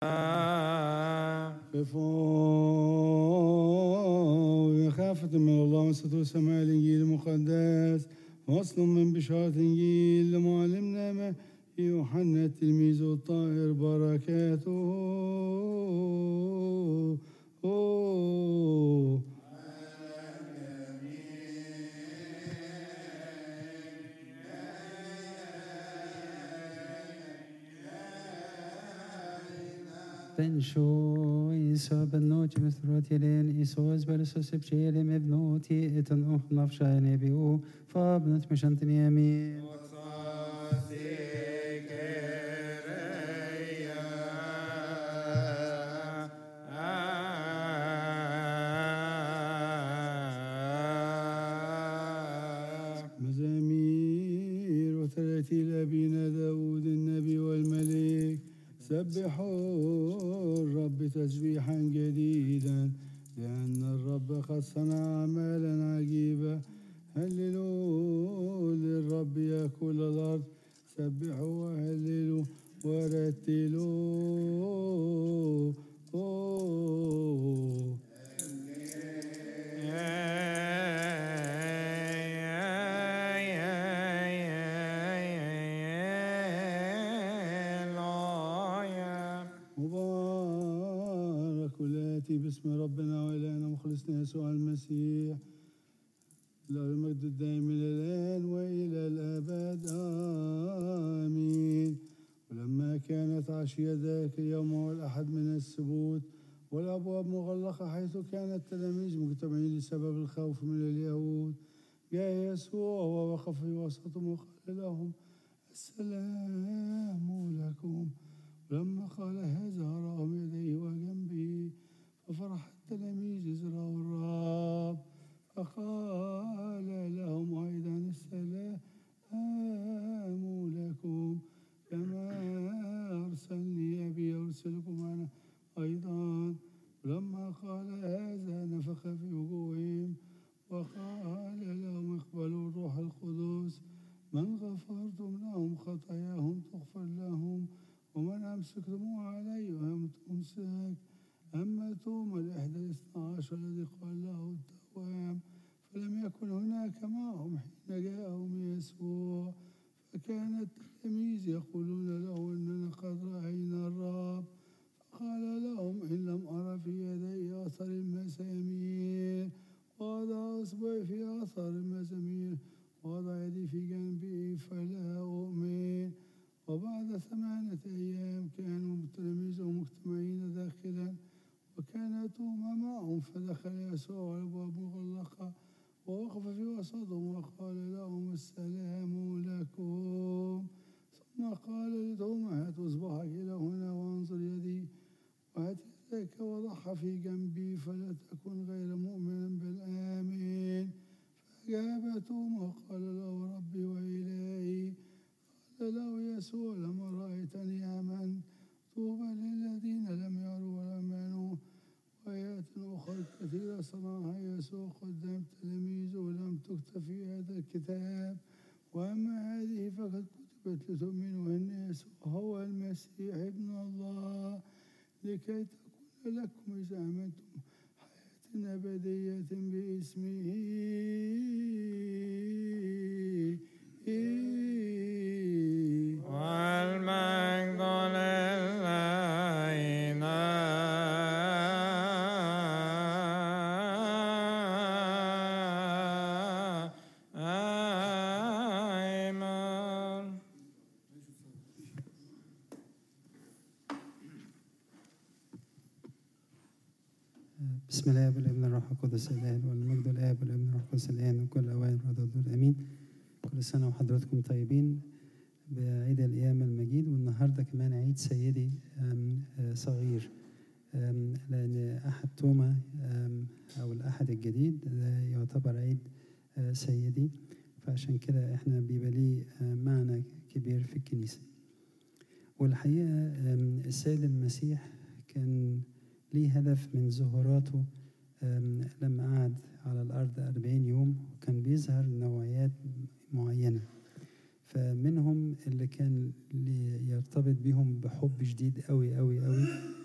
خفوا بخافة من الله وستر سماع الإنجيل المقدس وصل من بشارة الإنجيل لمعلمنا ما يوحنا التلميذ الطاهر بركاته Pensho Isa benoti mithroti len Isos belisos ebjelim evnoti etan uch nafshayne biu fabnat mishantini amin. مزامير وتراتيل أبينا داود النبي والملك سبحوا الرب تسبيحا جديدا لأن الرب قد صنع أعمالا عجيبة هللوا للرب يا كل الأرض سبحوا وهللوا ورتلوا أوه. مبارك الآتي باسم ربنا وإلهنا مخلصنا يسوع المسيح له المجد الدائم إلى الآن وإلى الأبد آمين ولما كانت عشية ذاك اليوم هو الأحد من السبوت والأبواب مغلقة حيث كان التلاميذ مجتمعين لسبب الخوف من اليهود جاء يسوع ووقف في وسطهم وقال لهم السلام لكم ولما قال هذا راهم يديه وجنبه ففرح التلاميذ إذ رأوا الرب فقال لهم أيضا السلام لكم كما أرسلني أبي يرسلكم أنا أيضا ولما قال هذا نفخ في وجوههم وقال لهم اقبلوا الروح القدس من غفرتم لهم خطاياهم تغفر لهم ومن أمسكتم عليهم تمسك أما توما الإحدى الاثنى عشر الذي قال له التوام فلم يكن هناك معهم حين جاءهم يسوع فكان التلاميذ يقولون له إننا قد رأينا الرب فقال لهم إن لم أرى في يدي أثر المسامير وضع أصبعي في أثر المسامير وضع يدي في جنبي فلا أؤمن وبعد ثمانية أيام كانوا تلاميذه مجتمعين داخلا وكان توما معهم فدخل يسوع والأبواب مغلقة ووقف في وسطهم وقال لهم السلام لكم ثم قال لتوما هات اصبعك إلى هنا وانظر يدي وهات يديك وضعها في جنبي فلا تكن غير مؤمن بل آمين فأجاب توما وقال له ربي وإلهي قال له يسوع لما رأيتني آمنت طوبى للذين لم يروا ولا آمنوا وآيات أخرى كثيرة صنعها يسوع قدام تلاميذه ولم تكتب في هذا الكتاب وأما هذه فقد كتبت لتؤمنوا أن يسوع هو المسيح ابن الله لكي تكون لكم إذا آمنتم حياة أبدية باسمه والمجد لله آمين بسم الله والابن الروح القدس الآن والمجد الآب والابن الروح القدس الآن وكل أوان ردود أمين كل سنة وحضراتكم طيبين بعيد القيامة المجيد والنهاردة كمان عيد سيدي أم، آه، صغير أم، لأن أحد توما أم، أو الأحد الجديد ده يعتبر عيد آه، سيدي فعشان كده احنا بيبقى ليه آه، معنى كبير في الكنيسة والحقيقة أم، السيد المسيح كان ليه هدف من ظهوراته أم، لما قعد على الأرض أربعين يوم وكان بيظهر نوعيات معينة فمنهم اللي كان لي- يرتبط بيهم بحب شديد قوي قوي قوي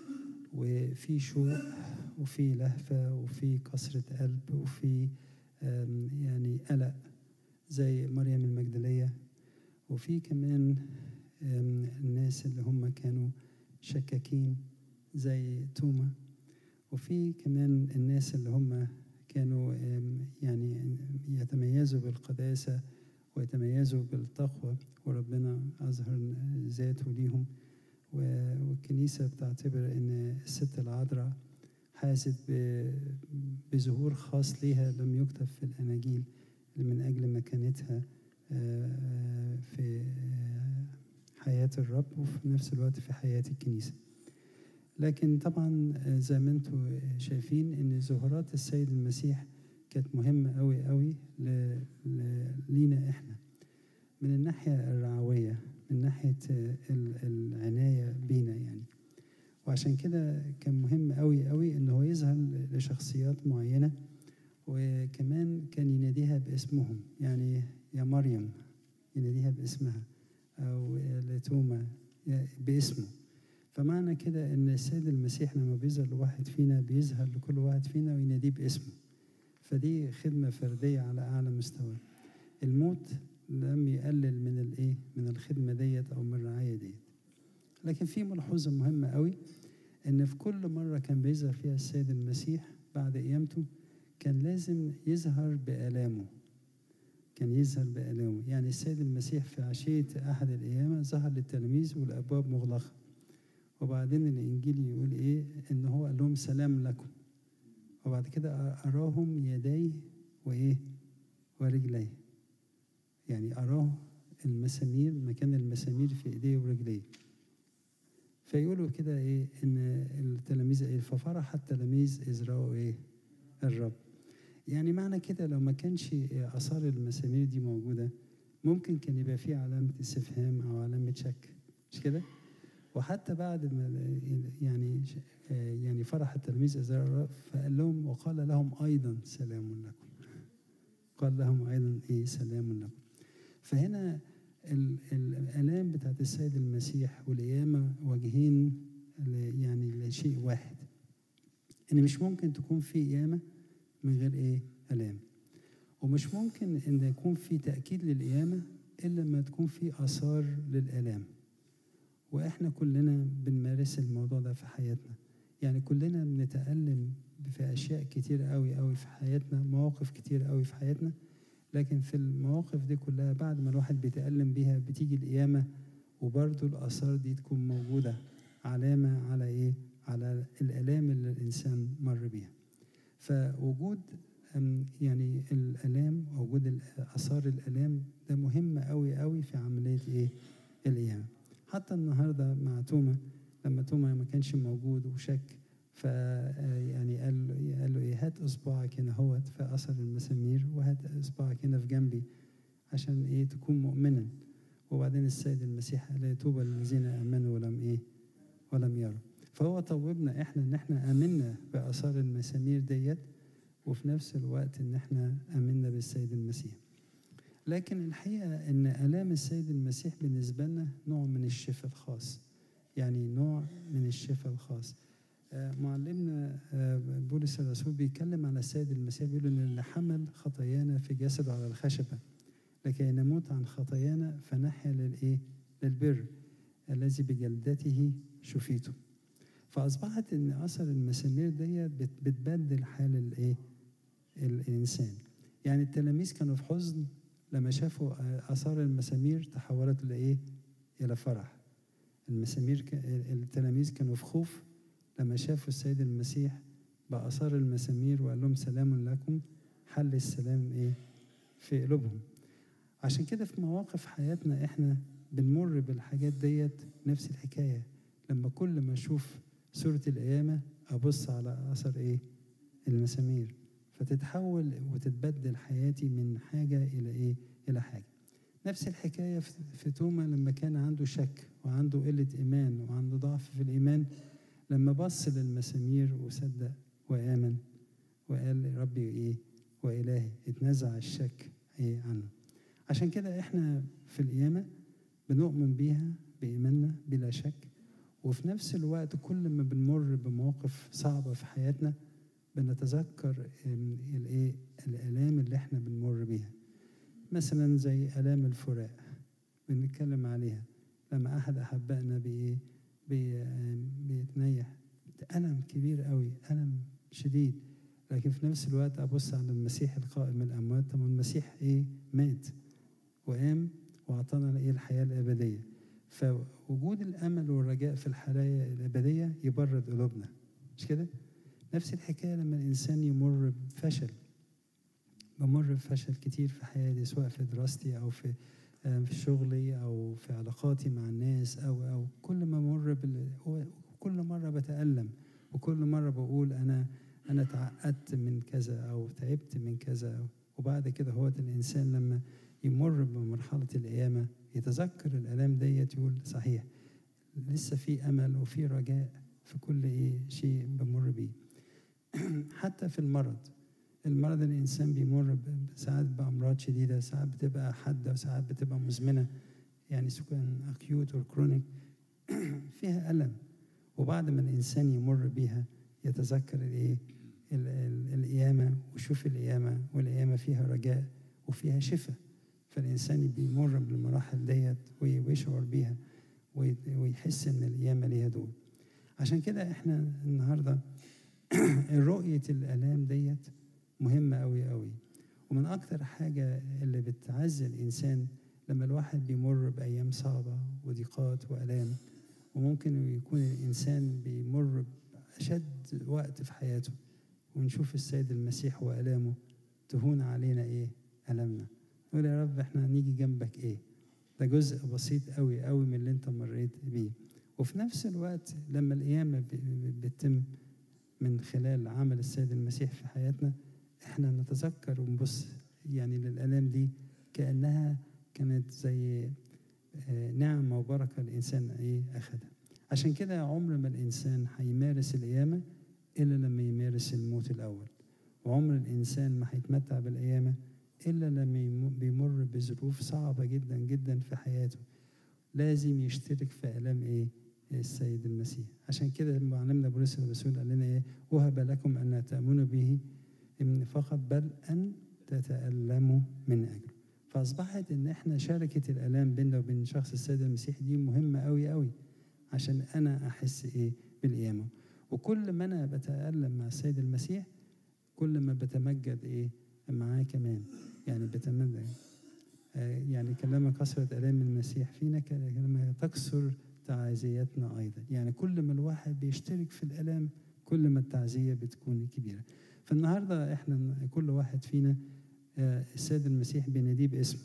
في شوق وفي لهفة وفي كسرة قلب وفي آم، يعني قلق زي مريم المجدلية وفي كمان آم، الناس اللي هم كانوا شكاكين زي توما وفي كمان الناس اللي هم كانوا آم، يعني يتميزوا بالقداسة ويتميزوا بالتقوى وربنا أظهر ذاته ليهم و- والكنيسة بتعتبر إن الست العذراء حازت ب- بظهور خاص ليها لم يكتب في الأناجيل من أجل مكانتها آه، في آه، حياة الرب وفي نفس الوقت في حياة الكنيسة لكن طبعا آه، زي ما انتم شايفين ان ظهورات السيد المسيح كانت مهمة قوي قوي ل- ل- لينا احنا من الناحية الرعوية من ناحية آه، ال- العناية بينا يعني وعشان كده كان مهم قوي قوي ان هو يظهر لشخصيات معينة وكمان كان يناديها باسمهم يعني يا مريم يناديها باسمها او لتوما باسمه فمعنى كده ان السيد المسيح لما بيظهر لواحد فينا بيظهر لكل واحد فينا ويناديه باسمه فدي خدمة فردية على أعلى مستوى الموت لم يقلل من الايه من الخدمة ديت أو من الرعاية ديت لكن في ملحوظة مهمة قوي إن في كل مرة كان بيظهر فيها السيد المسيح بعد قيامته كان لازم يظهر بآلامه كان يظهر بآلامه يعني السيد المسيح في عشية أحد القيامة ظهر للتلاميذ والأبواب مغلقة وبعدين الإنجيل يقول إيه إن هو قال لهم سلام لكم وبعد كده أراهم يديه وإيه ورجليه يعني أراه المسامير مكان المسامير في إيديه ورجليه فيقولوا كده إيه إن التلاميذ إيه ففرح التلاميذ إذ رأوا إيه الرب يعني معنى كده لو ما كانش آثار المسامير دي موجودة ممكن كان يبقى فيه علامة استفهام أو علامة شك مش كده؟ وحتى بعد ما يعني يعني فرح التلاميذ إذ رأوا الرب فقال لهم وقال لهم أيضا سلام لكم قال لهم أيضا إيه سلام لكم فهنا ال- الآلام بتاعت السيد المسيح والقيامة وجهين ل- يعني لشيء واحد إن مش ممكن تكون في قيامة من غير إيه آلام ومش ممكن إن يكون في تأكيد للقيامة إلا لما تكون في آثار للآلام وإحنا كلنا بنمارس الموضوع ده في حياتنا يعني كلنا بنتألم في أشياء كتير قوي قوي في حياتنا مواقف كتير قوي في حياتنا لكن في المواقف دي كلها بعد ما الواحد بيتألم بيها بتيجي القيامة وبرضه الآثار دي تكون موجودة علامة على إيه؟ على الآلام اللي الإنسان مر بيها فوجود أم، يعني الآلام وجود ال- آثار الآلام ده مهم قوي قوي في عملية إيه؟ القيامة حتى النهارده مع توما لما توما ما كانش موجود وشك ف يعني قال له قال له ايه هات اصبعك هنا اهوت في اثر المسامير وهات اصبعك هنا في جنبي عشان ايه تكون مؤمنا وبعدين السيد المسيح قال طوبى للذين امنوا ولم ايه ولم يروا فهو طوبنا احنا ان احنا امنا باثار المسامير ديت وفي نفس الوقت ان احنا امنا بالسيد المسيح لكن الحقيقه ان الام السيد المسيح بالنسبه لنا نوع من الشفاء الخاص يعني نوع من الشفاء الخاص آه، معلمنا آه، بولس الرسول بيتكلم على السيد المسيح بيقول ان اللي حمل خطايانا في جسده على الخشبه لكي نموت عن خطايانا فنحيا للايه؟ للبر الذي بجلدته شفيته. فاصبحت ان اثر المسامير ديت بت- بتبدل حال الايه؟ الانسان. يعني التلاميذ كانوا في حزن لما شافوا آه، اثار المسامير تحولت لايه؟ الى فرح. المسامير ك- التلاميذ كانوا في خوف لما شافوا السيد المسيح بآثار المسامير وقال لهم سلام لكم حل السلام ايه في قلوبهم عشان كده في مواقف حياتنا احنا بنمر بالحاجات ديت نفس الحكاية لما كل ما اشوف سورة القيامة ابص على اثر ايه المسامير فتتحول وتتبدل حياتي من حاجة الى ايه الى حاجة نفس الحكاية في في توما لما كان عنده شك وعنده قلة إيمان وعنده ضعف في الإيمان لما بص للمسامير وصدق وآمن وقال ربي إيه وإلهي اتنزع الشك إيه عنه عشان كده إحنا في القيامة بنؤمن بيها بإيماننا بلا شك وفي نفس الوقت كل ما بنمر بمواقف صعبة في حياتنا بنتذكر ال- الايه الآلام اللي احنا بنمر بيها مثلا زي آلام الفراق بنتكلم عليها لما أحد أحبائنا بإيه بي بيتنيح ألم كبير قوي ألم شديد لكن في نفس الوقت أبص على المسيح القائم من الأموات طب المسيح إيه مات وقام وأعطانا إيه الحياة الأبدية فوجود الأمل والرجاء في الحياة الأبدية يبرد قلوبنا مش كده؟ نفس الحكاية لما الإنسان يمر بفشل بمر بفشل كتير في حياتي سواء في دراستي أو في آه، في شغلي أو في علاقاتي مع الناس أو أو كل ما أمر بال هو كل مرة بتألم وكل مرة بقول أنا أنا تعقدت من كذا أو تعبت من كذا وبعد كده هو الإنسان لما يمر بمرحلة القيامة يتذكر الآلام ديت يقول صحيح لسه في أمل وفي رجاء في كل إيه شيء بمر بيه حتى في المرض المرض الإنسان بيمر ب- ساعات بأمراض شديدة ساعات بتبقى حادة وساعات بتبقى مزمنة يعني سواء أكيوت أو كرونيك فيها ألم وبعد ما الإنسان يمر بيها يتذكر الإيه ال- ال- القيامة ويشوف القيامة والقيامة فيها رجاء وفيها شفاء فالإنسان بيمر بالمراحل ديت وي- ويشعر بيها وي- ويحس إن القيامة ليها دور عشان كده إحنا النهاردة رؤية الآلام ديت مهمة أوي أوي ومن أكتر حاجة اللي بتعزي الإنسان لما الواحد بيمر بأيام صعبة وضيقات وآلام وممكن يكون الإنسان بيمر بأشد وقت في حياته ونشوف السيد المسيح وآلامه تهون علينا إيه ألمنا نقول يا رب إحنا هنيجي جنبك إيه ده جزء بسيط قوي قوي من اللي أنت مريت بيه وفي نفس الوقت لما القيامة ب- ب- بتتم من خلال عمل السيد المسيح في حياتنا احنا نتذكر ونبص يعني للآلام دي كأنها كانت زي آه، نعمة وبركة الإنسان إيه أخدها عشان كده عمر ما الإنسان هيمارس القيامة إلا لما يمارس الموت الأول وعمر الإنسان ما هيتمتع بالقيامة إلا لما يم- بيمر بظروف صعبة جدا جدا في حياته لازم يشترك في آلام إيه السيد المسيح عشان كده معلمنا بولس الرسول قال لنا إيه وهب لكم أن لا تأمنوا به إن فقط بل أن تتألموا من أجله فأصبحت إن إحنا شركة الآلام بيننا وبين شخص السيد المسيح دي مهمة أوي أوي عشان أنا أحس إيه بالقيامة وكل ما أنا بتألم مع السيد المسيح كل ما بتمجد إيه معاه كمان يعني بتمجد آه، يعني كلما كثرت آلام المسيح فينا كلما تكثر تعزيتنا أيضا يعني كل ما الواحد بيشترك في الآلام كل ما التعزية بتكون كبيرة فالنهاردة إحنا كل واحد فينا آه، السيد المسيح بيناديه باسمه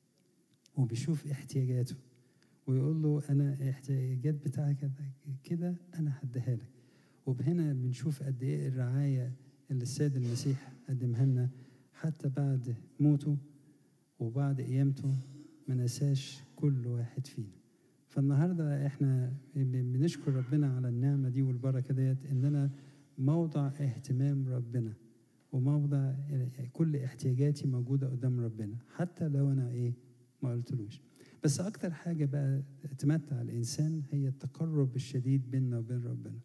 وبيشوف احتياجاته ويقول له أنا الاحتياجات بتاعك كده أنا هديها لك وبهنا بنشوف قد إيه الرعاية اللي السيد المسيح قدمها لنا حتى بعد موته وبعد قيامته ما نساش كل واحد فينا فالنهارده احنا بنشكر ربنا على النعمه دي والبركه ديت اننا موضع اهتمام ربنا وموضع كل احتياجاتي موجوده قدام ربنا حتى لو انا ايه ما قلتلوش بس اكتر حاجه بقى تمتع الانسان هي التقرب الشديد بيننا وبين ربنا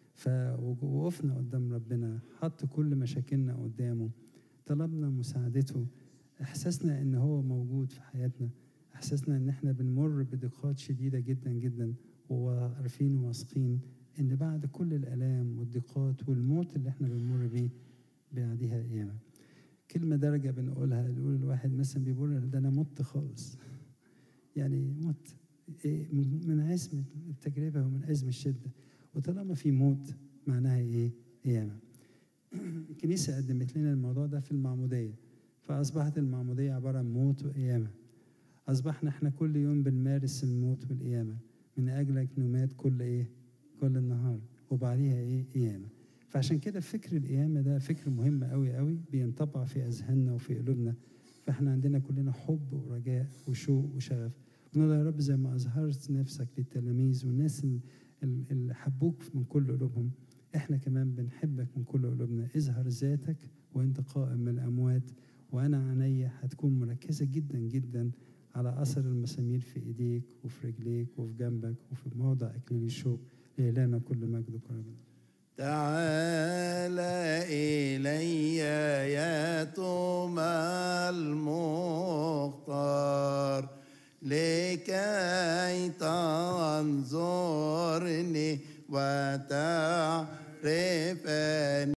فوقفنا قدام ربنا حط كل مشاكلنا قدامه طلبنا مساعدته احساسنا ان هو موجود في حياتنا احساسنا ان احنا بنمر بضيقات شديده جدا جدا وعارفين وواثقين ان بعد كل الالام والضيقات والموت اللي احنا بنمر بيه بعديها قيامه كلمه درجه بنقولها نقول الواحد مثلا بيقول ده انا مت خالص يعني مت إيه من عزم التجربه ومن عزم الشده وطالما في موت معناها ايه قيامه الكنيسه قدمت لنا الموضوع ده في المعموديه فاصبحت المعموديه عباره عن موت وقيامه أصبحنا إحنا كل يوم بنمارس الموت والقيامة من أجلك نمات كل إيه؟ كل النهار وبعديها إيه؟ قيامة فعشان كده فكر القيامة ده فكر مهم أوي أوي بينطبع في أذهاننا وفي قلوبنا فإحنا عندنا كلنا حب ورجاء وشوق وشغف ونقول يا رب زي ما أظهرت نفسك للتلاميذ والناس اللي حبوك من كل قلوبهم إحنا كمان بنحبك من كل قلوبنا اظهر ذاتك وأنت قائم من الأموات وأنا عينيا هتكون مركزة جدا جدا على أثر المسامير في إيديك وفي رجليك وفي جنبك وفي موضع أكليل الشوك لإلهنا كل مجد وكرم تعال إلي يا توما المختار لكي تنظرني وتعرفني